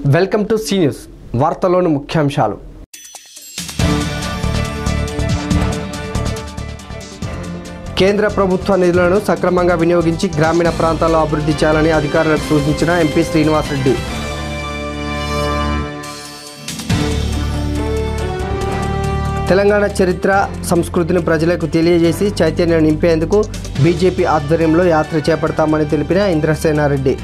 Welcome to C news వార్తలోని ముఖ్యాంశాలు కేంద్ర ప్రభుత్వ నిధులను సక్రమంగా వినియోగించి గ్రామీణ ప్రాంతాల్లో అభివృద్ధి చేయాలని అధికారులకు సూచించిన ఎంపీ శ్రీనివాసరెడ్డి తెలంగాణ చరిత్ర సంస్కృతిని ప్రజలకు తెలియజేసి చైతన్యం నింపేందుకు బీజేపీ ఆధ్వర్యంలో యాత్ర చేపడతామని తెలిపిన ఇంద్రసేనారెడ్డి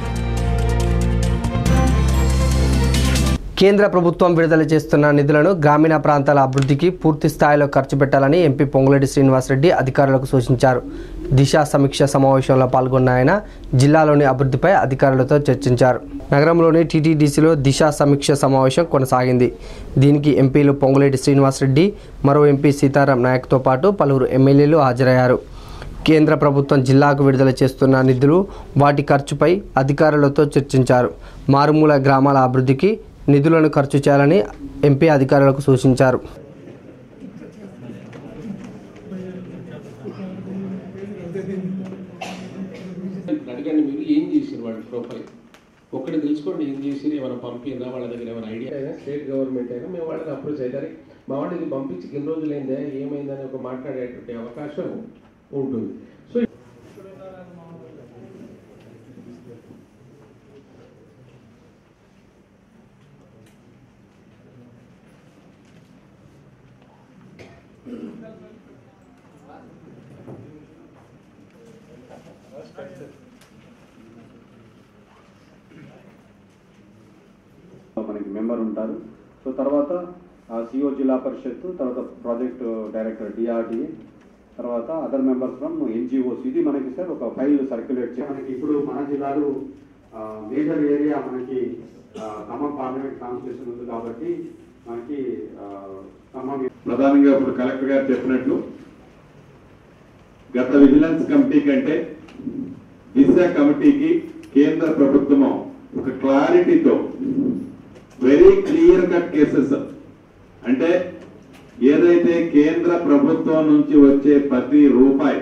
కేంద్ర ప్రభుత్వం విడుదల చేస్తున్న నిధులను గ్రామీణ ప్రాంతాల అభివృద్ధికి పూర్తి స్థాయిలో ఖర్చు పెట్టాలని ఎంపీ పొంగులేటి శ్రీనివాసరెడ్డి అధికారులకు సూచించారు దిశ సమీక్ష సమావేశంలో పాల్గొన్న ఆయన జిల్లాలోని అభివృద్ధిపై అధికారులతో చర్చించారు నగరంలోని టీటీడీసీలో దిశ సమీక్ష సమావేశం కొనసాగింది దీనికి ఎంపీలు పొంగులేటి శ్రీనివాసరెడ్డి మరో ఎంపీ సీతారాం నాయక్తో పాటు పలువురు ఎమ్మెల్యేలు హాజరయ్యారు కేంద్ర ప్రభుత్వం జిల్లాకు విడుదల చేస్తున్న నిధులు వాటి ఖర్చుపై అధికారులతో చర్చించారు మారుమూల గ్రామాల అభివృద్ధికి నిధులను ఖర్చు చేయాలని ఎంపీ అధికారులకు సూచించారు అడగండి మీరు ఏం చేసారు వాళ్ళ ప్రొఫైల్ ఒక్కటి తెలుసుకోండి ఏం చేసిరు ఏమైనా పంపిందా వాళ్ళ దగ్గర ఏమైనా ఐడియా అయినా స్టేట్ గవర్నమెంట్ అయినా మేము వాళ్ళని అప్రోచ్ అవుతారు మా వాళ్ళకి పంపించి ఎన్ని రోజులైందా ఏమైందని ఒక మాట్లాడేటువంటి అవకాశం ఉంటుంది సో మనకి మెంబర్ ఉంటారు సో తర్వాత సిఓ జిల్లా పరిషత్ తర్వాత ప్రాజెక్ట్ డైరెక్టర్ డిఆర్డిఏ తర్వాత అదర్ మెంబర్స్ ఫ్రమ్ ఎన్జిఓస్ ఇది మనకి సార్ ఒక ఫైల్ సర్క్యులేట్ చేసి మనకి ఇప్పుడు మన జిల్లాలో మేజర్ ఏరియా మనకి ఆ, ఖమ్మం పార్లమెంట్ కాన్స్టిట్యూషన్ ఉంది కాబట్టి మనకి ఆ, ఖమ్మం ప్రధానంగా ఇప్పుడు కలెక్టర్ గారు చెప్పినట్లు గత విజిలెన్స్ కమిటీ కంటే దిశ కమిటీకి కేంద్ర ప్రభుత్వము ఒక క్లారిటీతో వెరీ క్లియర్ కట్ కేసెస్ అంటే ఏదైతే కేంద్ర ప్రభుత్వం నుంచి వచ్చే ప్రతి రూపాయి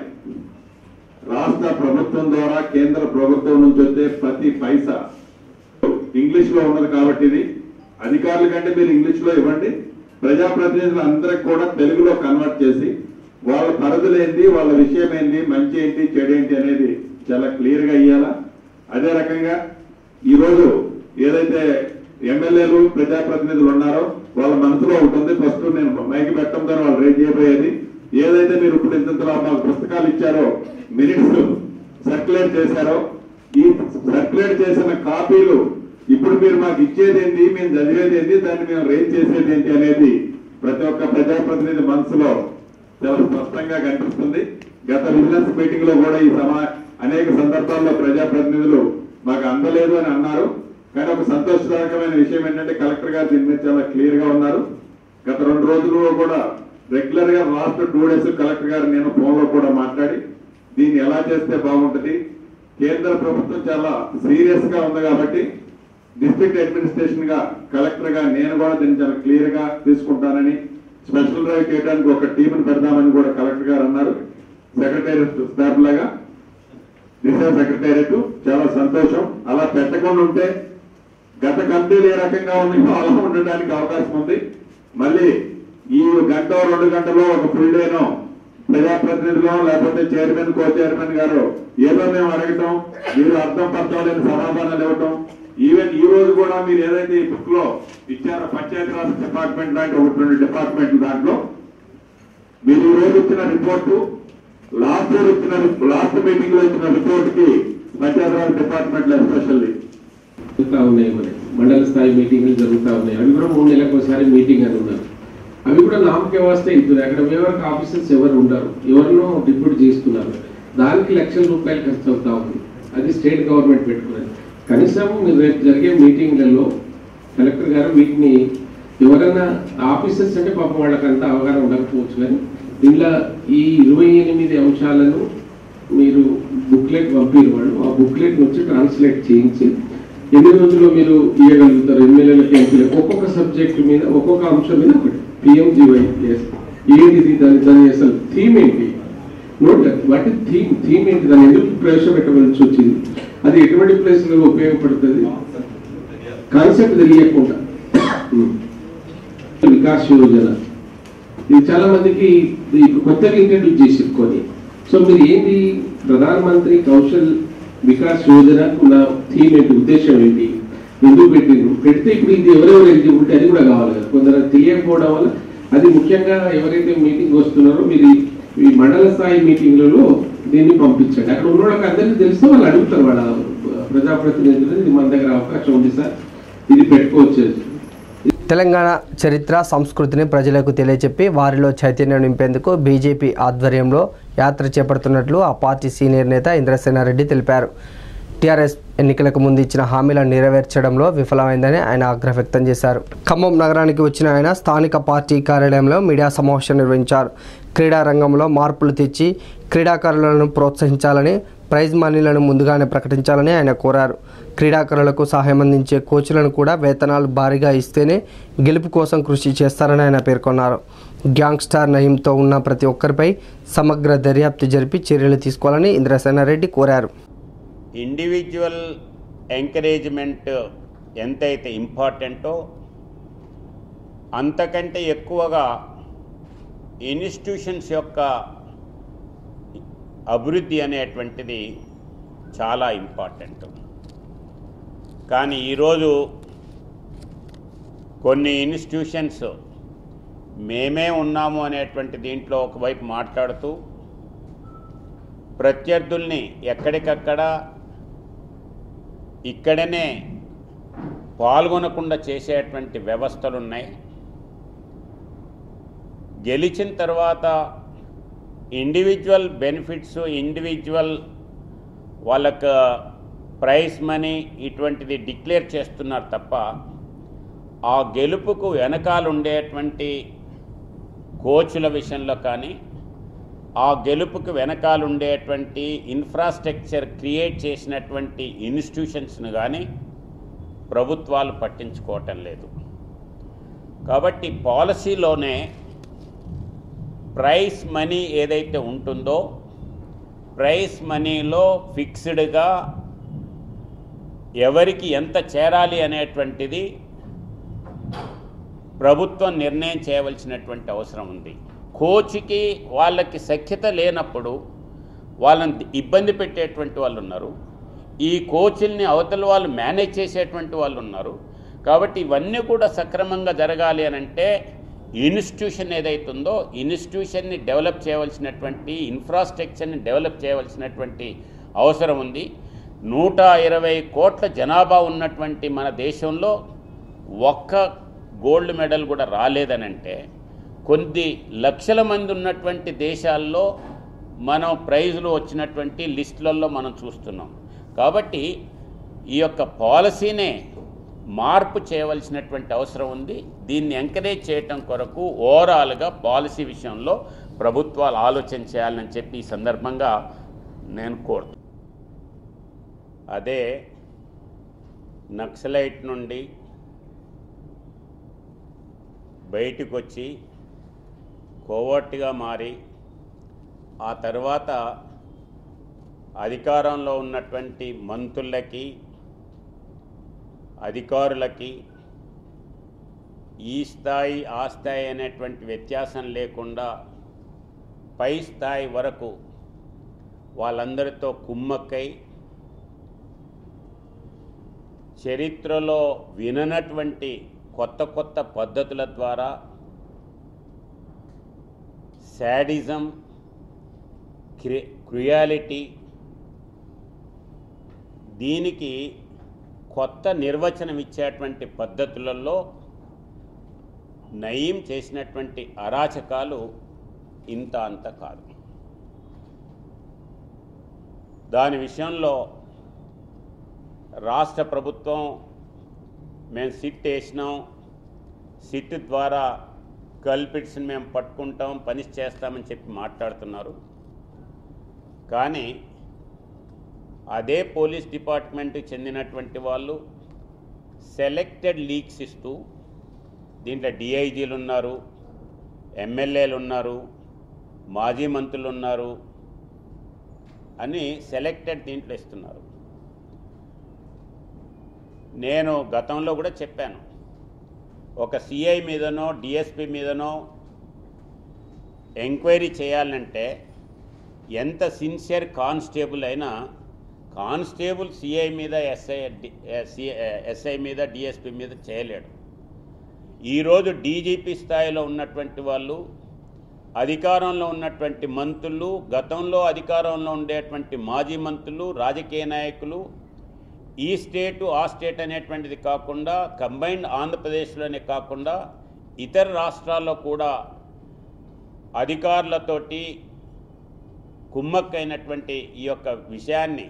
రాష్ట్ర ప్రభుత్వం ద్వారా కేంద్ర ప్రభుత్వం నుంచి వచ్చే ప్రతి పైసా ఇంగ్లీష్ లో ఉన్నది కాబట్టి ఇది అధికారుల కంటే మీరు ఇంగ్లీష్ లో ఇవ్వండి ప్రజాప్రతినిధులు అందరికి కూడా తెలుగులో కన్వర్ట్ చేసి వాళ్ళ పరిధులు ఏంటి వాళ్ళ విషయం ఏంటి మంచి ఏంటి చెడు ఏంటి అనేది చాలా క్లియర్ గా ఇయ్యాలా అదే రకంగా ఈ రోజు ఏదైతే ఎమ్మెల్యేలు ప్రజాప్రతినిధులు ఉన్నారో వాళ్ళ మనసులో ఉంటుంది ఫస్ట్ నేను మైకి పెట్టడంతో వాళ్ళు రేట్ చేయబోయేది ఏదైతే మీరు ఇప్పుడు ఇంతలో మాకు పుస్తకాలు ఇచ్చారో మినిట్స్ సర్క్యులేట్ చేశారో ఈ సర్క్యులేట్ చేసిన కాపీలు ఇప్పుడు మీరు మాకు ఇచ్చేది ఏంటి మేము చదివేది ఏంటి దాన్ని మేము రేట్ చేసేది ఏంటి అనేది ప్రతి ఒక్క ప్రజాప్రతినిధి మనసులో చాలా స్పష్టంగా కనిపిస్తుంది గత విజిలెన్స్ మీటింగ్ లో కూడా ఈ సమా అనేక సందర్భాల్లో ప్రజాప్రతినిధులు మాకు అందలేదు అని అన్నారు కానీ ఒక సంతోషదాయకమైన విషయం ఏంటంటే కలెక్టర్ గారు దీని మీద చాలా క్లియర్ గా ఉన్నారు గత రెండు రోజుల్లో కూడా రెగ్యులర్ గా లాస్ట్ టూ డేస్ కలెక్టర్ గారు నేను ఫోన్ లో కూడా మాట్లాడి దీన్ని ఎలా చేస్తే బాగుంటది కేంద్ర ప్రభుత్వం చాలా సీరియస్ గా ఉంది కాబట్టి డిస్ట్రిక్ట్ అడ్మినిస్ట్రేషన్ గా కలెక్టర్ గా నేను కూడా దీన్ని చాలా క్లియర్ గా తీసుకుంటానని స్పెషల్ డ్రైవ్ చేయడానికి ఒక టీంని పెడదామని కూడా కలెక్టర్ గారు అన్నారు సెక్రటేరియట్ స్టాఫ్ లాగా దిశ సెక్రటేరియట్ చాలా సంతోషం అలా పెట్టకుండా ఉంటే గత కమిటీలు ఏ రకంగా ఉన్నాయో అలా ఉండడానికి అవకాశం ఉంది మళ్ళీ ఈ గంట రెండు గంటలో ఒక ఫుల్ డేనో ప్రజాప్రతినిధులు లేకపోతే చైర్మన్ కో చైర్మన్ గారు ఏదో మేము అడగటం మీరు అర్థం పర్థం లేని సమాధానాలు ఇవ్వటం ఈవెన్ ఈ రోజు కూడా మీరు ఏదైతే ఈ బుక్ లో ఇచ్చారో పంచాయతీరాజ్ డిపార్ట్మెంట్ లాంటి ఒకటి రెండు డిపార్ట్మెంట్ దాంట్లో మీరు ఈ రోజు ఇచ్చిన రిపోర్టు లాస్ట్ ఇయర్ ఇచ్చిన లాస్ట్ మీటింగ్ లో ఇచ్చిన రిపోర్ట్ కి పంచాయతీరాజ్ డిపార్ట్మెంట్ లో ఎస్పెషల్లీ జరుగుతూ ఉన్నాయి మరి మండల స్థాయి మీటింగ్లు జరుగుతూ ఉన్నాయి అవి కూడా మూడు నెలలకు ఒకసారి మీటింగ్ అని ఉన్నారు అవి కూడా నామకే వస్తే ఇద్దరు అక్కడ ఎవరికి ఆఫీసర్స్ ఎవరు ఉండరు ఎవరినో డిప్యూట్ చేస్తున్నారు దానికి లక్షల రూపాయలు ఖర్చు అవుతా ఉంది అది స్టేట్ గవర్నమెంట్ పెట్టుకున్నది కనీసం మీరు రేపు జరిగే మీటింగ్లలో కలెక్టర్ గారు వీటిని ఎవరైనా ఆఫీసర్స్ అంటే పాపం వాళ్ళకంతా అవగాహన ఉండకపోవచ్చు కానీ దీనిలో ఈ ఇరవై ఎనిమిది అంశాలను మీరు బుక్లెట్ పంపిన వాళ్ళు ఆ బుక్లెట్ వచ్చి ట్రాన్స్లేట్ చేయించి ఎన్ని రోజుల్లో మీరు ఇవ్వగలుగుతారు ఎమ్మెల్యేలకు ఎంపీలకు ఒక్కొక్క సబ్జెక్ట్ మీద ఒక్కొక్క అంశం మీద ఒకటి పిఎంజివై ఏంటిది దాని దాని అసలు థీమ్ ఏంటి నోట్ వాటి థీమ్ థీమ్ ఏంటి దాన్ని ఎందుకు ప్రవేశపెట్టవలసి వచ్చింది అది ఎటువంటి ప్లేస్లలో ఉపయోగపడుతుంది కాన్సెప్ట్ తెలియకుండా వికాస్ యోజన ఇది చాలా మందికి ఇప్పుడు కొత్తగా ఇంట్రడ్యూస్ చేసి కొన్ని సో మీరు ఏంటి ప్రధాన మంత్రి కౌశల్ వికాస్ యోజన ఉన్న థీమ్ ఏంటి ఉద్దేశం ఏంటి ఎందుకు పెట్టిండ్రు పెడితే ఇప్పుడు ఇది ఎవరెవరు ఎలిజిబుల్ ఉంటే అది కూడా కావాలి కదా కొందరు తెలియకపోవడం వల్ల అది ముఖ్యంగా ఎవరైతే మీటింగ్ వస్తున్నారో మీరు ఈ- ఈ మండల స్థాయి మీటింగ్లలో దీన్ని పంపించండి అక్కడ ఉన్న వాళ్ళకి అందరికీ తెలిస్తే వాళ్ళు అడుగుతారు వాళ్ళ ప్రజాప్రతినిధులు ఇది మన దగ్గర అవకాశం ఉంది సార్ ఇది పెట్టుకోవచ్చు తెలంగాణ చరిత్ర సంస్కృతిని ప్రజలకు తెలియచెప్పి వారిలో చైతన్యం నింపేందుకు బీజేపీ ఆధ్వర్యంలో యాత్ర చేపడుతున్నట్లు ఆ పార్టీ సీనియర్ నేత ఇంద్రసేనారెడ్డి తెలిపారు టీఆర్ఎస్ ఎన్నికలకు ముందు ఇచ్చిన హామీలను నెరవేర్చడంలో విఫలమైందని ఆయన ఆగ్రహం వ్యక్తం చేశారు ఖమ్మం నగరానికి వచ్చిన ఆయన స్థానిక పార్టీ కార్యాలయంలో మీడియా సమావేశం నిర్వహించారు క్రీడా రంగంలో మార్పులు తెచ్చి క్రీడాకారులను ప్రోత్సహించాలని ప్రైజ్ మనీలను ముందుగానే ప్రకటించాలని ఆయన కోరారు క్రీడాకారులకు సహాయం అందించే కోచ్లను కూడా వేతనాలు భారీగా ఇస్తేనే గెలుపు కోసం కృషి చేస్తారని ఆయన పేర్కొన్నారు గ్యాంగ్స్టార్ నయంతో ఉన్న ప్రతి ఒక్కరిపై సమగ్ర దర్యాప్తు జరిపి చర్యలు తీసుకోవాలని ఇంద్రసేనారెడ్డి కోరారు ఇండివిజువల్ ఎంకరేజ్మెంట్ ఎంతైతే ఇంపార్టెంటో అంతకంటే ఎక్కువగా ఇన్స్టిట్యూషన్స్ యొక్క అభివృద్ధి అనేటువంటిది చాలా ఇంపార్టెంట్ కానీ ఈరోజు కొన్ని ఇన్స్టిట్యూషన్స్ మేమే ఉన్నాము అనేటువంటి దీంట్లో ఒకవైపు మాట్లాడుతూ ప్రత్యర్థుల్ని ఎక్కడికక్కడ ఇక్కడనే పాల్గొనకుండా చేసేటువంటి వ్యవస్థలు ఉన్నాయి గెలిచిన తర్వాత ఇండివిజువల్ బెనిఫిట్స్ ఇండివిజువల్ వాళ్ళకు ప్రైజ్ మనీ ఇటువంటిది డిక్లేర్ చేస్తున్నారు తప్ప ఆ గెలుపుకు వెనకాల ఉండేటువంటి కోచ్ల విషయంలో కానీ ఆ గెలుపుకు వెనకాల ఉండేటువంటి ఇన్ఫ్రాస్ట్రక్చర్ క్రియేట్ చేసినటువంటి ఇన్స్టిట్యూషన్స్ను కానీ ప్రభుత్వాలు పట్టించుకోవటం లేదు కాబట్టి పాలసీలోనే ప్రైస్ మనీ ఏదైతే ఉంటుందో ప్రైస్ మనీలో ఫిక్స్డ్గా ఎవరికి ఎంత చేరాలి అనేటువంటిది ప్రభుత్వం నిర్ణయం చేయవలసినటువంటి అవసరం ఉంది కోచ్కి వాళ్ళకి సఖ్యత లేనప్పుడు వాళ్ళని ఇబ్బంది పెట్టేటువంటి వాళ్ళు ఉన్నారు ఈ కోచ్ల్ని అవతల వాళ్ళు మేనేజ్ చేసేటువంటి వాళ్ళు ఉన్నారు కాబట్టి ఇవన్నీ కూడా సక్రమంగా జరగాలి అని అంటే ఇన్స్టిట్యూషన్ ఏదైతే ఉందో ఇన్స్టిట్యూషన్ని డెవలప్ చేయవలసినటువంటి ఇన్ఫ్రాస్ట్రక్చర్ని డెవలప్ చేయవలసినటువంటి అవసరం ఉంది నూట ఇరవై కోట్ల జనాభా ఉన్నటువంటి మన దేశంలో ఒక్క గోల్డ్ మెడల్ కూడా రాలేదనంటే కొద్ది లక్షల మంది ఉన్నటువంటి దేశాల్లో మనం ప్రైజులు వచ్చినటువంటి లిస్టులలో మనం చూస్తున్నాం కాబట్టి ఈ యొక్క పాలసీనే మార్పు చేయవలసినటువంటి అవసరం ఉంది దీన్ని ఎంకరేజ్ చేయటం కొరకు ఓవరాల్గా పాలసీ విషయంలో ప్రభుత్వాలు ఆలోచన చేయాలని చెప్పి ఈ సందర్భంగా నేను కోరుతున్నాను అదే నక్సలైట్ నుండి బయటకు వచ్చి కోవర్ట్గా మారి ఆ తర్వాత అధికారంలో ఉన్నటువంటి మంత్రులకి అధికారులకి ఈ స్థాయి ఆ స్థాయి అనేటువంటి వ్యత్యాసం లేకుండా పై స్థాయి వరకు వాళ్ళందరితో కుమ్మక్కై చరిత్రలో విననటువంటి కొత్త కొత్త పద్ధతుల ద్వారా శాడిజం క్రి క్రుయాలిటీ దీనికి కొత్త నిర్వచనం ఇచ్చేటువంటి పద్ధతులలో నయీం చేసినటువంటి అరాచకాలు ఇంత అంత కాదు దాని విషయంలో రాష్ట్ర ప్రభుత్వం మేము సిట్ వేసినాం సిట్ ద్వారా కల్పిట్స్ని మేము పట్టుకుంటాం పని చేస్తామని చెప్పి మాట్లాడుతున్నారు కానీ అదే పోలీస్ డిపార్ట్మెంట్కి చెందినటువంటి వాళ్ళు సెలెక్టెడ్ లీక్స్ ఇస్తూ దీంట్లో డిఐజీలు ఉన్నారు ఎమ్మెల్యేలు ఉన్నారు మాజీ మంత్రులు ఉన్నారు అని సెలెక్టెడ్ దీంట్లో ఇస్తున్నారు నేను గతంలో కూడా చెప్పాను ఒక సిఐ మీదనో డిఎస్పి మీదనో ఎంక్వైరీ చేయాలంటే ఎంత సిన్సియర్ కానిస్టేబుల్ అయినా కానిస్టేబుల్ సిఐ మీద ఎస్ఐ ఎస్ఐ మీద డిఎస్పి మీద చేయలేడు ఈరోజు డీజీపీ స్థాయిలో ఉన్నటువంటి వాళ్ళు అధికారంలో ఉన్నటువంటి మంత్రులు గతంలో అధికారంలో ఉండేటువంటి మాజీ మంత్రులు రాజకీయ నాయకులు ఈ స్టేటు ఆ స్టేట్ అనేటువంటిది కాకుండా కంబైన్డ్ ఆంధ్రప్రదేశ్లోనే కాకుండా ఇతర రాష్ట్రాల్లో కూడా అధికారులతోటి కుమ్మక్కైనటువంటి ఈ యొక్క విషయాన్ని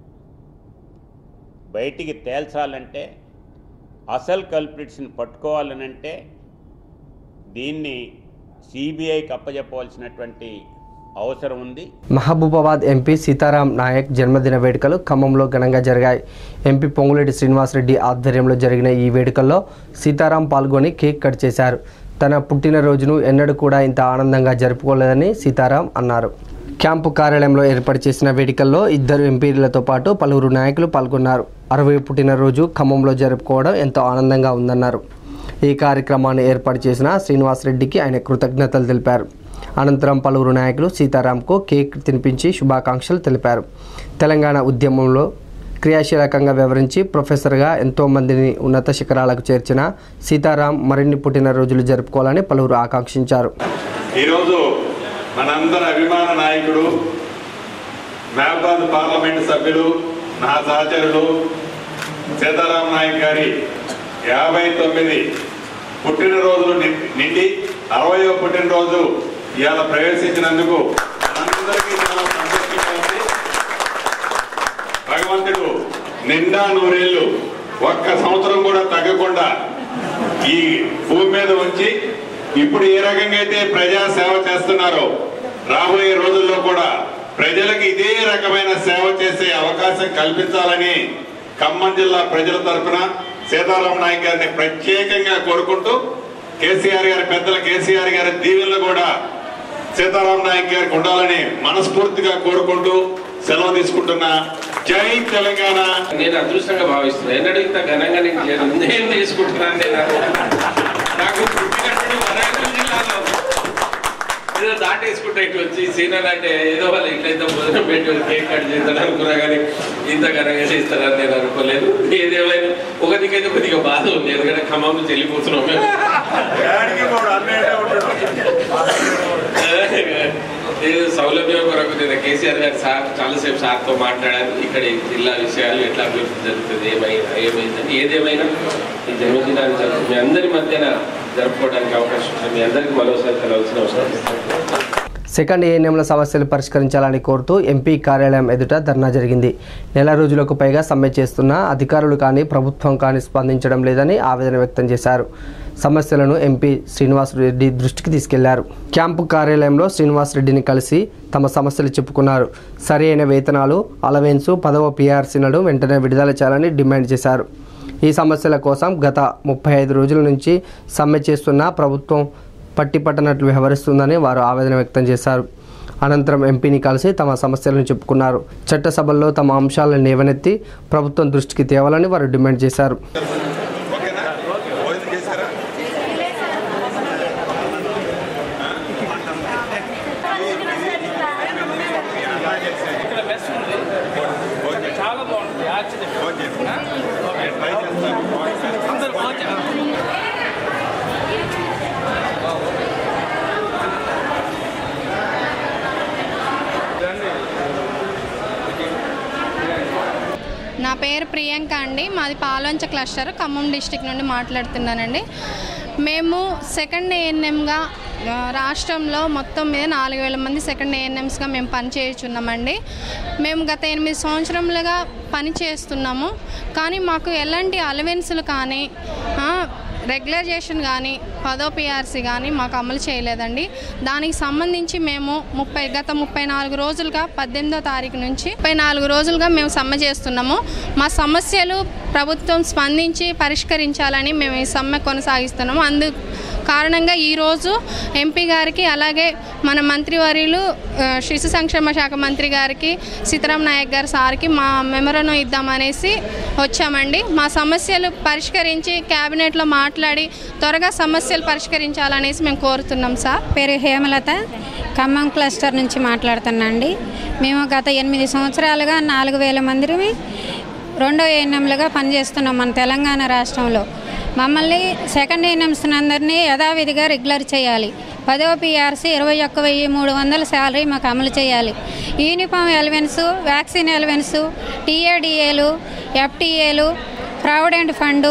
బయటికి తేల్చాలంటే అసలు కల్ప్రిట్స్ని పట్టుకోవాలనంటే దీన్ని సిబిఐకి అప్పజెప్పవలసినటువంటి అవసరం ఉంది మహబూబాబాద్ ఎంపీ సీతారాం నాయక్ జన్మదిన వేడుకలు ఖమ్మంలో ఘనంగా జరిగాయి ఎంపీ పొంగులేటి శ్రీనివాసరెడ్డి ఆధ్వర్యంలో జరిగిన ఈ వేడుకల్లో సీతారాం పాల్గొని కేక్ కట్ చేశారు తన పుట్టినరోజును ఎన్నడూ కూడా ఇంత ఆనందంగా జరుపుకోలేదని సీతారాం అన్నారు క్యాంపు కార్యాలయంలో ఏర్పాటు చేసిన వేడుకల్లో ఇద్దరు ఎంపీలతో పాటు పలువురు నాయకులు పాల్గొన్నారు అరవై పుట్టినరోజు ఖమ్మంలో జరుపుకోవడం ఎంతో ఆనందంగా ఉందన్నారు ఈ కార్యక్రమాన్ని ఏర్పాటు చేసిన శ్రీనివాసరెడ్డికి ఆయన కృతజ్ఞతలు తెలిపారు అనంతరం పలువురు నాయకులు సీతారాంకు కేక్ తినిపించి శుభాకాంక్షలు తెలిపారు తెలంగాణ ఉద్యమంలో క్రియాశీలకంగా వ్యవహరించి ప్రొఫెసర్గా ఎంతో మందిని ఉన్నత శిఖరాలకు చేర్చిన సీతారాం మరిన్ని పుట్టినరోజులు జరుపుకోవాలని పలువురు ఆకాంక్షించారు ఈరోజు మనందరి అభిమాన నాయకుడు మహబాద్ పార్లమెంట్ సభ్యులు నా సహచరులు సీతారాం నాయక్ గారి యాభై తొమ్మిది పుట్టినరోజులు ని- నిండి అరవయో పుట్టినరోజు ఇవాళ ప్రవేశించినందుకు మనందరికీ చాలా సంతోషంగా ఉంది భగవంతుడు నిండా నూరేళ్లు ఒక్క సంవత్సరం కూడా తగ్గకుండా ఈ భూమి మీద ఉంచి ఇప్పుడు ఏ రకంగా అయితే ప్రజా సేవ చేస్తున్నారో రాబోయే రోజుల్లో కూడా ప్రజలకు ఇదే రకమైన సేవ చేసే అవకాశం కల్పించాలని ఖమ్మం జిల్లా ప్రజల తరఫున సీతారాం నాయక్ గారిని ప్రత్యేకంగా కోరుకుంటూ కేసీఆర్ గారి పెద్దల కేసీఆర్ గారి దీవెనలు కూడా సీతారాం నాయక్ గారికి ఉండాలని మనస్ఫూర్తిగా కోరుకుంటూ సెలవు తీసుకుంటున్నా జై తెలంగాణ నేను అదృష్టంగా భావిస్తున్నాను ఎన్నడూ ఇంత ఘనంగా నేను చేయను నేను తీసుకుంటున్నాను నేను నాకు పుట్టినప్పుడు వరంగల్ జిల్లాలో ఏదో దాటేసుకుంటే ఇటు వచ్చి సీనియర్ అంటే ఏదో వాళ్ళు ఇట్లయితే భోజనం పెట్టి కేక్ కట్ చేస్తాను అనుకున్నా కానీ ఇంత ఘనంగా చేస్తారని నేను అనుకోలేదు ఏదేమైనా ఒక దిక్కైతే కొద్దిగా బాధ ఉంది ఎందుకంటే ఖమ్మం నుంచి వెళ్ళిపోతున్నాం మేము ఏదో సౌలభ్యం కొరకు నేను కేసీఆర్ గారు సార్ చాలాసేపు సార్తో మాట్లాడాను ఇక్కడ ఈ జిల్లా విషయాలు ఎట్లా అభివృద్ధి జరుగుతుంది ఏమైనా ఏమైందని ఏదేమైనా ఈ జన్మదినాన్ని జరుపు మీ అందరి మధ్యన జరుపుకోవడానికి అవకాశం ఉంది మీ అందరికీ మరోసారి కలవాల్సిన అవసరం ఉంది. సెకండ్ ఏఎన్ఎంల సమస్యలు పరిష్కరించాలని కోరుతూ ఎంపీ కార్యాలయం ఎదుట ధర్నా జరిగింది నెల రోజులకు పైగా సమ్మె చేస్తున్న అధికారులు కానీ ప్రభుత్వం కానీ స్పందించడం లేదని ఆవేదన వ్యక్తం చేశారు సమస్యలను ఎంపీ శ్రీనివాసరెడ్డి దృష్టికి తీసుకెళ్లారు క్యాంపు కార్యాలయంలో శ్రీనివాసరెడ్డిని కలిసి తమ సమస్యలు చెప్పుకున్నారు సరైన వేతనాలు అలవెన్సు పదవ పీఆర్సీలను వెంటనే విడుదల చేయాలని డిమాండ్ చేశారు ఈ సమస్యల కోసం గత ముప్పై ఐదు రోజుల నుంచి సమ్మె చేస్తున్న ప్రభుత్వం పట్టిపట్టనట్లు వ్యవహరిస్తుందని వారు ఆవేదన వ్యక్తం చేశారు అనంతరం ఎంపీని కలిసి తమ సమస్యలను చెప్పుకున్నారు చట్టసభల్లో తమ అంశాలను లేవనెత్తి ప్రభుత్వం దృష్టికి తేవాలని వారు డిమాండ్ చేశారు నా పేరు ప్రియాంక అండి మాది పాలంచ క్లస్టర్ ఖమ్మం డిస్టిక్ నుండి మాట్లాడుతున్నానండి మేము సెకండ్ ఏఎన్ఎంగా రాష్ట్రంలో మొత్తం మీద నాలుగు వేల మంది సెకండ్ ఏఎన్ఎంస్గా మేము పనిచేయుచున్నామండి మేము గత ఎనిమిది సంవత్సరములుగా పని చేస్తున్నాము కానీ మాకు ఎలాంటి అలవెన్సులు కానీ ఆ, రెగ్యులరైజేషన్ కానీ పదో పిఆర్సీ కానీ మాకు అమలు చేయలేదండి దానికి సంబంధించి మేము ముప్పై గత ముప్పై నాలుగు రోజులుగా పద్దెనిమిదో తారీఖు నుంచి ముప్పై నాలుగు రోజులుగా మేము సమ్మె చేస్తున్నాము మా సమస్యలు ప్రభుత్వం స్పందించి పరిష్కరించాలని మేము ఈ సమ్మె కొనసాగిస్తున్నాము అందు కారణంగా ఈరోజు ఎంపీ గారికి అలాగే మన మంత్రివర్యులు ఆ, శిశు సంక్షేమ శాఖ మంత్రి గారికి సీతారాం నాయక్ గారి సార్కి మా మెమరను ఇద్దామనేసి వచ్చామండి మా సమస్యలు పరిష్కరించి క్యాబినెట్లో మాట్లాడి త్వరగా సమస్యలు పరిష్కరించాలనేసి మేము కోరుతున్నాం సార్ పేరు హేమలత ఖమ్మం క్లస్టర్ నుంచి మాట్లాడుతున్నాండి మేము గత ఎనిమిది సంవత్సరాలుగా నాలుగు వేల మందిని రెండో ఏఎన్ఎంలుగా పనిచేస్తున్నాం మన తెలంగాణ రాష్ట్రంలో మమ్మల్ని సెకండ్ ఏఎన్ఎంస్ అందరినీ యథావిధిగా రెగ్యులర్ చేయాలి పదవ పిఆర్సీ ఇరవై ఒక్క వెయ్యి మూడు వందల శాలరీ మాకు అమలు చేయాలి యూనిఫామ్ ఎలవెన్స్ వ్యాక్సిన్ ఎలవెన్స్ టీఏడిఏలు ఎఫ్టీఏలు ప్రావిడెంట్ ఫండు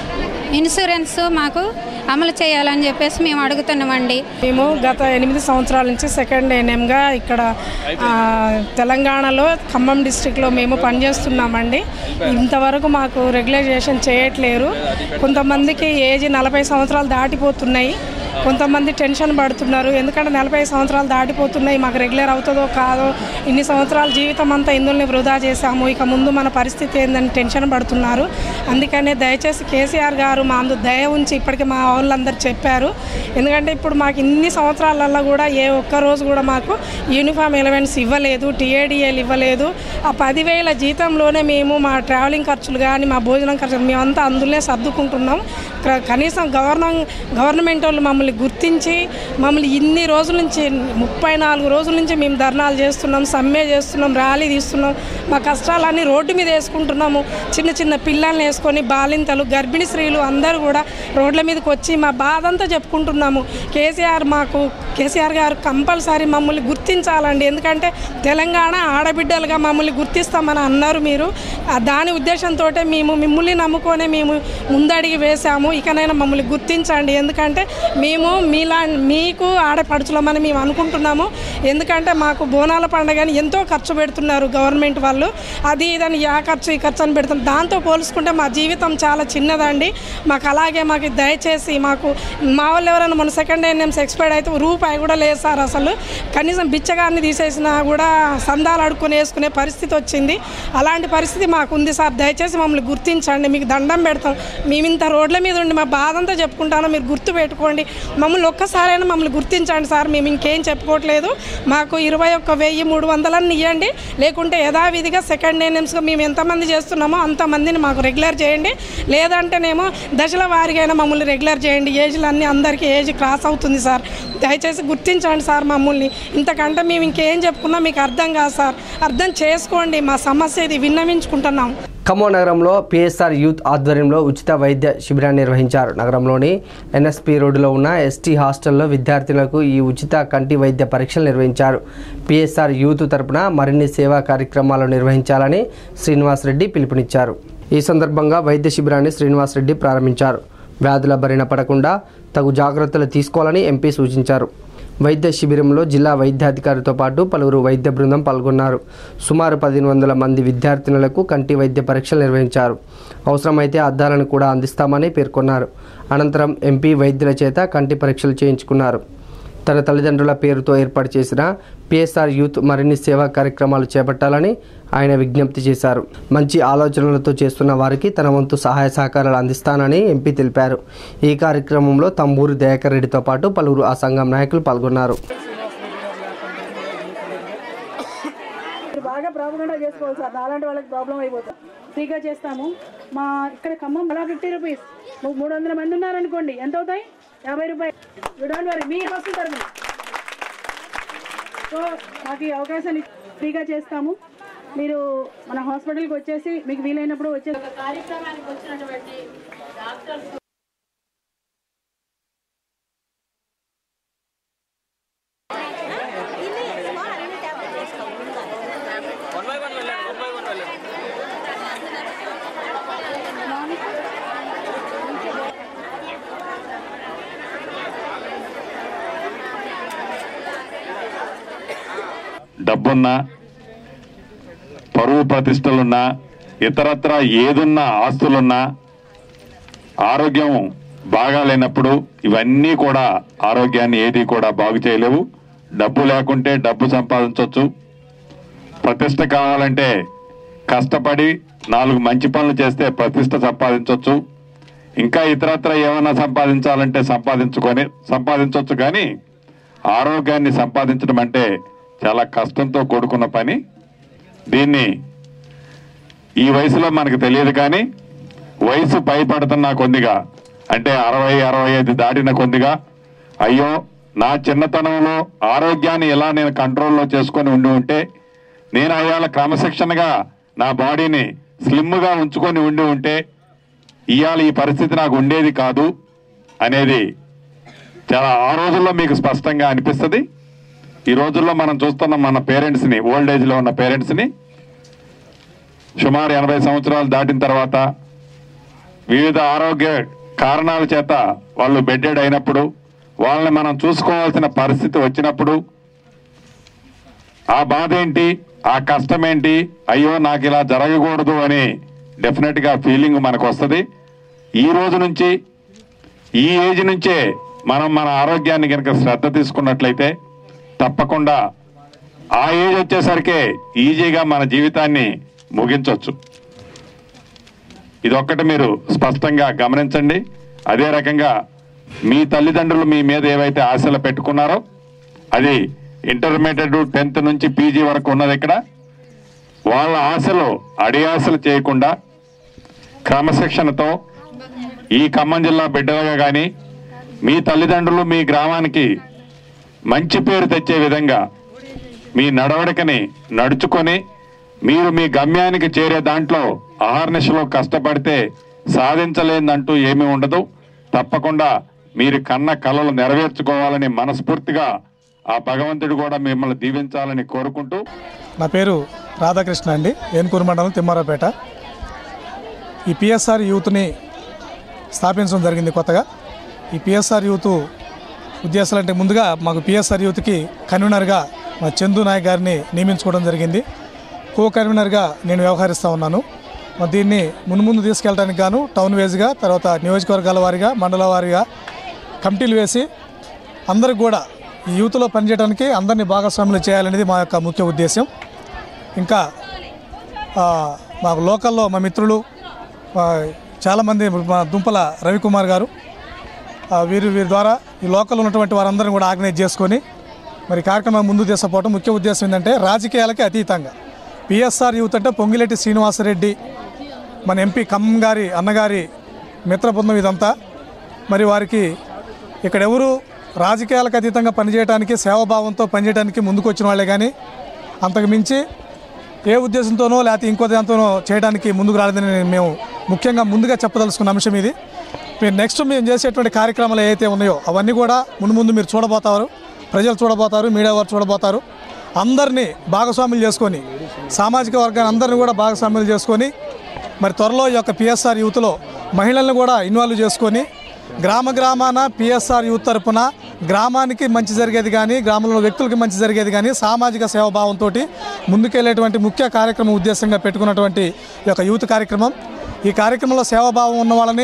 ఇన్సూరెన్స్ మాకు అమలు చేయాలని చెప్పేసి మేము అడుగుతున్నామండి మేము గత ఎనిమిది సంవత్సరాల నుంచి సెకండ్ ఎన్ఎంగా ఇక్కడ ఆ, తెలంగాణలో ఖమ్మం డిస్టిక్లో మేము పనిచేస్తున్నామండి ఇంతవరకు మాకు రెగ్యులైజేషన్ చేయట్లేరు కొంతమందికి ఏజ్ నలభై సంవత్సరాలు దాటిపోతున్నాయి కొంతమంది టెన్షన్ పడుతున్నారు ఎందుకంటే నలభై సంవత్సరాలు దాటిపోతున్నాయి మాకు రెగ్యులర్ అవుతుందో కాదో ఇన్ని సంవత్సరాల జీవితం అంతా ఇందుల్ని వృధా చేశాము ఇక ముందు మన పరిస్థితి ఏందని టెన్షన్ పడుతున్నారు అందుకనే దయచేసి కేసీఆర్ గారు మా అందు దయ ఉంచి ఇప్పటికి మా వాళ్ళందరూ చెప్పారు ఎందుకంటే ఇప్పుడు మాకు ఇన్ని సంవత్సరాలలో కూడా ఏ ఒక్క రోజు కూడా మాకు యూనిఫామ్ ఎలవెన్స్ ఇవ్వలేదు టీఏడిఏలు ఇవ్వలేదు ఆ పదివేల జీతంలోనే మేము మా ట్రావెలింగ్ ఖర్చులు కానీ మా భోజనం ఖర్చులు మేమంతా అందులోనే సర్దుకుంటున్నాం క- కనీసం గవర్నం గవర్నమెంట్ వాళ్ళు మమ్మల్ని గుర్తించి మమ్మల్ని ఇన్ని రోజుల నుంచి ముప్పై నాలుగు రోజుల నుంచి మేము ధర్నాలు చేస్తున్నాం సమ్మె చేస్తున్నాం ర్యాలీ తీస్తున్నాం మా కష్టాలన్నీ రోడ్డు మీద వేసుకుంటున్నాము చిన్న చిన్న పిల్లల్ని వేసుకొని బాలింతలు గర్భిణీ స్త్రీలు అందరూ కూడా రోడ్ల మీదకి వచ్చి మా బాధ అంతా చెప్పుకుంటున్నాము కేసీఆర్ మాకు కేసీఆర్ గారు కంపల్సరీ మమ్మల్ని గుర్తించాలండి ఎందుకంటే తెలంగాణ ఆడబిడ్డలుగా మమ్మల్ని గుర్తిస్తామని అన్నారు మీరు ఆ దాని ఉద్దేశంతో మేము మిమ్మల్ని నమ్ముకొనే మేము ముందడిగి వేశాము ఇకనైనా మమ్మల్ని గుర్తించండి ఎందుకంటే మేము మీలా మీకు ఆడపడుచులమని మేము అనుకుంటున్నాము ఎందుకంటే మాకు బోనాల పండుగని ఎంతో ఖర్చు పెడుతున్నారు గవర్నమెంట్ వాళ్ళు అది ఇదని యా ఖర్చు ఈ ఖర్చు అని పెడుతున్నారు దాంతో పోల్చుకుంటే మా జీవితం చాలా చిన్నదండి మాకు అలాగే మాకు దయచేసి మాకు మా వాళ్ళు ఎవరైనా మన సెకండ్ ఎన్ఎంస్ ఎక్స్పైర్డ్ అయితే రూపాయి కూడా లేదు సార్ అసలు కనీసం బిచ్చగాన్ని తీసేసినా కూడా సందాలు అడుక్కొని వేసుకునే పరిస్థితి వచ్చింది అలాంటి పరిస్థితి మాకు ఉంది సార్ దయచేసి మమ్మల్ని గుర్తించండి మీకు దండం పెడతాం మేము ఇంత రోడ్ల మీద ఉండి మా బాధ అంతా చెప్పుకుంటానో మీరు గుర్తు పెట్టుకోండి మమ్మల్ని ఒక్కసారైనా మమ్మల్ని గుర్తించండి సార్ మేము ఇంకేం చెప్పుకోవట్లేదు మాకు ఇరవై ఒక్క వెయ్యి మూడు వందలన్నీ ఇవ్వండి లేకుంటే యథావిధిగా సెకండ్ ఎన్ఎంస్గా మేము ఎంతమంది చేస్తున్నామో అంతమందిని మాకు రెగ్యులర్ చేయండి లేదంటేనేమో దశల వారిగా అయినా మమ్మల్ని రెగ్యులర్ చేయండి ఏజ్లు అన్నీ అందరికీ ఏజ్ క్రాస్ అవుతుంది సార్ దయచేసి గుర్తించండి సార్ మమ్మల్ని ఇంతకంటే మేము ఇంకేం చెప్పుకున్నా మీకు అర్థం కాదు సార్ అర్థం చేసుకోండి మా సమస్య ఇది విన్నవించుకుంటున్నాం ఖమ్మం నగరంలో పిఎస్ఆర్ యూత్ ఆధ్వర్యంలో ఉచిత వైద్య శిబిరాన్ని నిర్వహించారు నగరంలోని ఎన్ఎస్పి రోడ్డులో ఉన్న ఎస్టీ హాస్టల్లో విద్యార్థులకు ఈ ఉచిత కంటి వైద్య పరీక్షలు నిర్వహించారు పిఎస్ఆర్ యూత్ తరపున మరిన్ని సేవా కార్యక్రమాలు నిర్వహించాలని శ్రీనివాసరెడ్డి పిలుపునిచ్చారు ఈ సందర్భంగా వైద్య శిబిరాన్ని శ్రీనివాసరెడ్డి ప్రారంభించారు వ్యాధుల బారిన పడకుండా తగు జాగ్రత్తలు తీసుకోవాలని ఎంపీ సూచించారు వైద్య శిబిరంలో జిల్లా వైద్యాధికారితో పాటు పలువురు వైద్య బృందం పాల్గొన్నారు సుమారు పదిహేను వందల మంది విద్యార్థినులకు కంటి వైద్య పరీక్షలు నిర్వహించారు అవసరమైతే అద్దాలను కూడా అందిస్తామని పేర్కొన్నారు అనంతరం ఎంపీ వైద్యుల చేత కంటి పరీక్షలు చేయించుకున్నారు తన తల్లిదండ్రుల పేరుతో ఏర్పాటు చేసిన పిఎస్ఆర్ యూత్ మరిన్ని సేవా కార్యక్రమాలు చేపట్టాలని ఆయన విజ్ఞప్తి చేశారు మంచి ఆలోచనలతో చేస్తున్న వారికి తన వంతు సహాయ సహకారాలు అందిస్తానని ఎంపీ తెలిపారు ఈ కార్యక్రమంలో తంబూరి దయాకర్ రెడ్డితో పాటు పలువురు ఆ సంఘం నాయకులు పాల్గొన్నారు మీరు బాగా ప్రాపగండా చేసుకోవాలి సార్ అలాంటి వాళ్ళకి ప్రాబ్లం అయిపోతుంది ఫ్రీగా చేస్తాము మా ఇక్కడ ఖమ్మం అలా ఫిఫ్టీ రూపీస్ మూడు వందల మంది ఉన్నారనుకోండి ఎంత అవుతాయి యాభై రూపాయలు డోంట్ వరీ మీకు వస్తుంటారు మీరు సో మాకు ఈ అవకాశాన్ని ఫ్రీగా చేస్తాము మీరు మన హాస్పిటల్కి వచ్చేసి మీకు వీలైనప్పుడు వచ్చేసి కార్యక్రమానికి వచ్చినటువంటి డాక్టర్స్ డబ్బున్నా పరువు ప్రతిష్టలున్నా ఇతరత్ర ఏదున్నా ఆస్తులున్నా ఆరోగ్యం బాగాలేనప్పుడు ఇవన్నీ కూడా ఆరోగ్యాన్ని ఏది కూడా బాగు చేయలేవు డబ్బు లేకుంటే డబ్బు సంపాదించవచ్చు ప్రతిష్ట కావాలంటే కష్టపడి నాలుగు మంచి పనులు చేస్తే ప్రతిష్ట సంపాదించవచ్చు ఇంకా ఇతరత్ర ఏమైనా సంపాదించాలంటే సంపాదించుకొని సంపాదించవచ్చు కానీ ఆరోగ్యాన్ని సంపాదించడం అంటే చాలా కష్టంతో కూడుకున్న పని దీన్ని ఈ వయసులో మనకు తెలియదు కానీ వయసు పైపడుతున్న కొద్దిగా అంటే అరవై అరవై ఐదు దాటిన కొద్దిగా అయ్యో నా చిన్నతనంలో ఆరోగ్యాన్ని ఎలా నేను కంట్రోల్లో చేసుకొని ఉండి ఉంటే నేను అయ్యాల క్రమశిక్షణగా నా బాడీని స్లిమ్గా ఉంచుకొని ఉండి ఉంటే ఇవాళ ఈ పరిస్థితి నాకు ఉండేది కాదు అనేది చాలా ఆ రోజుల్లో మీకు స్పష్టంగా అనిపిస్తుంది ఈ రోజుల్లో మనం చూస్తున్న మన పేరెంట్స్ని ఓల్డ్ ఏజ్లో ఉన్న పేరెంట్స్ని సుమారు ఎనభై సంవత్సరాలు దాటిన తర్వాత వివిధ ఆరోగ్య కారణాల చేత వాళ్ళు బెడ్డెడ్ అయినప్పుడు వాళ్ళని మనం చూసుకోవాల్సిన పరిస్థితి వచ్చినప్పుడు ఆ బాధ ఏంటి ఆ కష్టం ఏంటి అయ్యో నాకు ఇలా జరగకూడదు అని డెఫినెట్గా ఫీలింగ్ మనకు వస్తుంది ఈ రోజు నుంచి ఈ ఏజ్ నుంచే మనం మన ఆరోగ్యాన్ని కనుక శ్రద్ధ తీసుకున్నట్లయితే తప్పకుండా ఆ ఏజ్ వచ్చేసరికే ఈజీగా మన జీవితాన్ని ముగించవచ్చు ఇదొక్కటి మీరు స్పష్టంగా గమనించండి అదే రకంగా మీ తల్లిదండ్రులు మీ మీద ఏవైతే ఆశలు పెట్టుకున్నారో అది ఇంటర్మీడియట్ టెన్త్ నుంచి పీజీ వరకు ఉన్నది ఇక్కడ వాళ్ళ ఆశలు అడియాసలు చేయకుండా క్రమశిక్షణతో ఈ ఖమ్మం జిల్లా బిడ్డలుగా కానీ మీ తల్లిదండ్రులు మీ గ్రామానికి మంచి పేరు తెచ్చే విధంగా మీ నడవడికని నడుచుకొని మీరు మీ గమ్యానికి చేరే దాంట్లో అహర్నిశలో కష్టపడితే సాధించలేదంటూ ఏమీ ఉండదు తప్పకుండా మీరు కన్న కలలు నెరవేర్చుకోవాలని మనస్ఫూర్తిగా ఆ భగవంతుడు కూడా మిమ్మల్ని దీవించాలని కోరుకుంటూ నా పేరు రాధాకృష్ణ అండి ఏనుకూరు మండలం తిమ్మారావుపేట ఈ పిఎస్ఆర్ యూత్ని స్థాపించడం జరిగింది కొత్తగా ఈ పిఎస్ఆర్ యూత్ ఉద్దేశాలు అంటే ముందుగా మాకు పిఎస్ఆర్ యూత్కి కన్వీనర్గా మా చందు నాయక్ గారిని నియమించుకోవడం జరిగింది కో కన్వీనర్గా నేను వ్యవహరిస్తూ ఉన్నాను మరి దీన్ని మున్ముందు తీసుకెళ్ళడానికి గాను టౌన్ వేజ్గా తర్వాత నియోజకవర్గాల వారీగా మండల వారీగా కమిటీలు వేసి అందరికి కూడా ఈ యూత్లో పనిచేయడానికి అందరినీ భాగస్వాములు చేయాలనేది మా యొక్క ముఖ్య ఉద్దేశం ఇంకా ఆ, మాకు లోకల్లో మా మిత్రులు ఆ, చాలామంది మా దుంపల రవికుమార్ గారు ఆ, వీరు వీరి ద్వారా ఈ లోకల్ ఉన్నటువంటి వారందరిని కూడా ఆర్గనైజ్ చేసుకొని మరి కార్యక్రమం ముందు తీసుకుపోవడం ముఖ్య ఉద్దేశం ఏంటంటే రాజకీయాలకి అతీతంగా పిఎస్ఆర్ యూత్ అంటే పొంగిరెడ్డి శ్రీనివాసరెడ్డి మన ఎంపీ ఖమ్మం గారి అన్నగారి మిత్ర బృందం ఇదంతా మరి వారికి ఇక్కడ ఎవరు రాజకీయాలకు అతీతంగా పనిచేయడానికి సేవాభావంతో పనిచేయడానికి ముందుకు వచ్చిన వాళ్ళే కానీ అంతకు మించి ఏ ఉద్దేశంతోనో లేకపోతే ఇంకో దాంతోనో చేయడానికి ముందుకు రాలేదని మేము ముఖ్యంగా ముందుగా చెప్పదలుచుకున్న అంశం ఇది మీరు నెక్స్ట్ మేము చేసేటువంటి కార్యక్రమాలు ఏవైతే ఉన్నాయో అవన్నీ కూడా ముందు ముందు మీరు చూడబోతారు ప్రజలు చూడబోతారు మీడియా వారు చూడబోతారు అందరినీ భాగస్వాములు చేసుకొని సామాజిక వర్గాన్ని అందరినీ కూడా భాగస్వాములు చేసుకొని మరి త్వరలో ఈ యొక్క పిఎస్ఆర్ యూత్లో మహిళలను కూడా ఇన్వాల్వ్ చేసుకొని గ్రామ గ్రామాన పిఎస్ఆర్ యూత్ తరపున గ్రామానికి మంచి జరిగేది కానీ గ్రామంలో వ్యక్తులకి మంచి జరిగేది కానీ సామాజిక సేవాభావంతో ముందుకెళ్ళేటువంటి ముఖ్య కార్యక్రమం ఉద్దేశంగా పెట్టుకున్నటువంటి ఈ యొక్క యూత్ కార్యక్రమం ఈ కార్యక్రమంలో సేవాభావం ఉన్న వాళ్ళని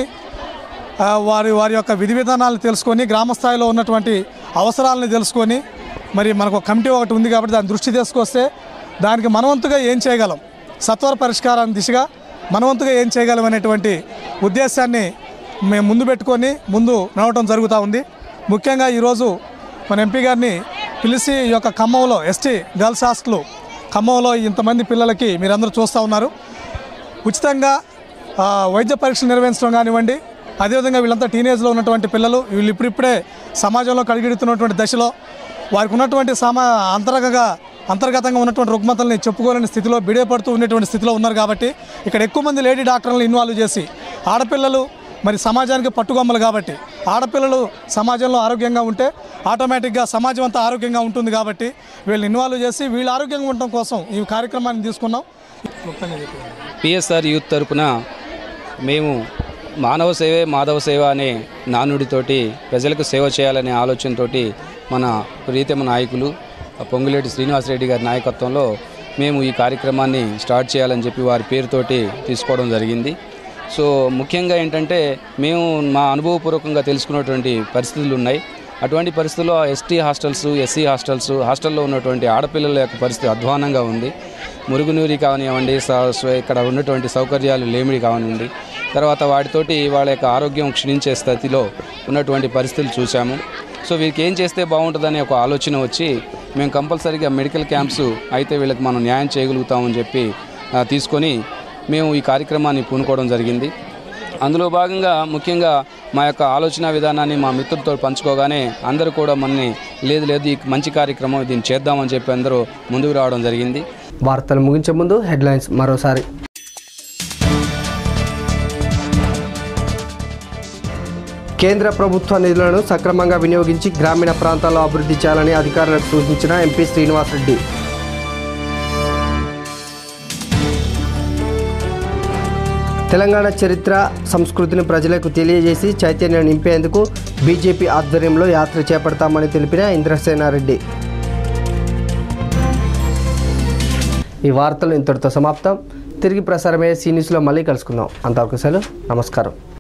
ఆ, వారి వారి యొక్క విధి విధానాలను తెలుసుకొని గ్రామ స్థాయిలో ఉన్నటువంటి అవసరాలను తెలుసుకొని మరి మనకు ఒక కమిటీ ఒకటి ఉంది కాబట్టి దాని దృష్టి తీసుకొస్తే దానికి మనవంతుగా ఏం చేయగలం సత్వర పరిష్కారం దిశగా మనవంతుగా ఏం చేయగలం అనేటువంటి ఉద్దేశాన్ని మేము ముందు పెట్టుకొని ముందు నడవటం జరుగుతూ ఉంది ముఖ్యంగా ఈరోజు మన ఎంపీ గారిని పిలిచి ఈ యొక్క ఖమ్మంలో ఎస్టీ గర్ల్స్ హాస్టల్ ఖమ్మంలో ఇంతమంది పిల్లలకి మీరందరూ చూస్తూ ఉన్నారు ఉచితంగా ఆ, వైద్య పరీక్షలు నిర్వహించడం కానివ్వండి అదేవిధంగా వీళ్ళంతా టీనేజ్లో ఉన్నటువంటి పిల్లలు వీళ్ళు ఇప్పుడిప్పుడే సమాజంలో కడిగిడుతున్నటువంటి దశలో వారికి ఉన్నటువంటి సమా అంతర్గతంగా అంతర్గతంగా ఉన్నటువంటి రుగ్మతల్ని చెప్పుకోలేని స్థితిలో బిడేపడుతూ ఉన్నటువంటి స్థితిలో ఉన్నారు కాబట్టి ఇక్కడ ఎక్కువ మంది లేడీ డాక్టర్లను ఇన్వాల్వ్ చేసి ఆడపిల్లలు మరి సమాజానికి పట్టుకొమ్మలు కాబట్టి ఆడపిల్లలు సమాజంలో ఆరోగ్యంగా ఉంటే ఆటోమేటిక్గా సమాజం అంతా ఆరోగ్యంగా ఉంటుంది కాబట్టి వీళ్ళని ఇన్వాల్వ్ చేసి వీళ్ళు ఆరోగ్యంగా ఉండటం కోసం ఈ కార్యక్రమాన్ని తీసుకున్నాం క్లుప్తంగా చెప్పండి. పిఎస్ఆర్ యూత్ తరపున మేము మానవ సేవే మాధవ సేవ అనే నానుడితోటి ప్రజలకు సేవ చేయాలనే ఆలోచనతోటి మన ప్రీతమ నాయకులు పొంగులేటి శ్రీనివాసరెడ్డి గారి నాయకత్వంలో మేము ఈ కార్యక్రమాన్ని స్టార్ట్ చేయాలని చెప్పి వారి పేరుతోటి తీసుకోవడం జరిగింది సో ముఖ్యంగా ఏంటంటే మేము మా అనుభవపూర్వకంగా తెలుసుకున్నటువంటి పరిస్థితులు ఉన్నాయి అటువంటి పరిస్థితుల్లో ఎస్టీ హాస్టల్స్ ఎస్సీ హాస్టల్స్ హాస్టల్లో ఉన్నటువంటి ఆడపిల్లల యొక్క పరిస్థితి అధ్వానంగా ఉంది మురుగునీరు కానివ్వండి స- స్వ- ఇక్కడ ఉన్నటువంటి సౌకర్యాలు లేమిడి కానివ్వండి తర్వాత వాటితోటి వాళ్ళ యొక్క ఆరోగ్యం క్షీణించే స్థితిలో ఉన్నటువంటి పరిస్థితులు చూసాము సో వీరికి ఏం చేస్తే బాగుంటుందనే ఒక ఆలోచన వచ్చి మేము కంపల్సరీగా మెడికల్ క్యాంప్స్ అయితే వీళ్ళకి మనం న్యాయం చేయగలుగుతామని చెప్పి ఆ, తీసుకొని మేము ఈ కార్యక్రమాన్ని పూనుకోవడం జరిగింది అందులో భాగంగా ముఖ్యంగా మా యొక్క ఆలోచన విధానాన్ని మా మిత్రులతో పంచుకోగానే అందరూ కూడా మనని లేదు లేదు ఈ మంచి కార్యక్రమం దీన్ని చేద్దామని చెప్పి అందరూ ముందుకు రావడం జరిగింది వార్తలు ముగించే ముందు హెడ్లైన్స్ మరోసారి కేంద్ర ప్రభుత్వ నిధులను సక్రమంగా వినియోగించి గ్రామీణ ప్రాంతాల్లో అభివృద్ధి చేయాలని అధికారులకు సూచించిన ఎంపీ శ్రీనివాసరెడ్డి తెలంగాణ చరిత్ర సంస్కృతిని ప్రజలకు తెలియజేసి చైతన్యం నింపేందుకు బీజేపీ ఆధ్వర్యంలో యాత్ర చేపడతామని తెలిపిన ఇంద్రసేనారెడ్డి ఈ వార్తలు ఇంతటితో సమాప్తం తిరిగి ప్రసారమయ్యే సీ న్యూస్లో మళ్ళీ కలుసుకుందాం అంతవరకు సెలవు నమస్కారం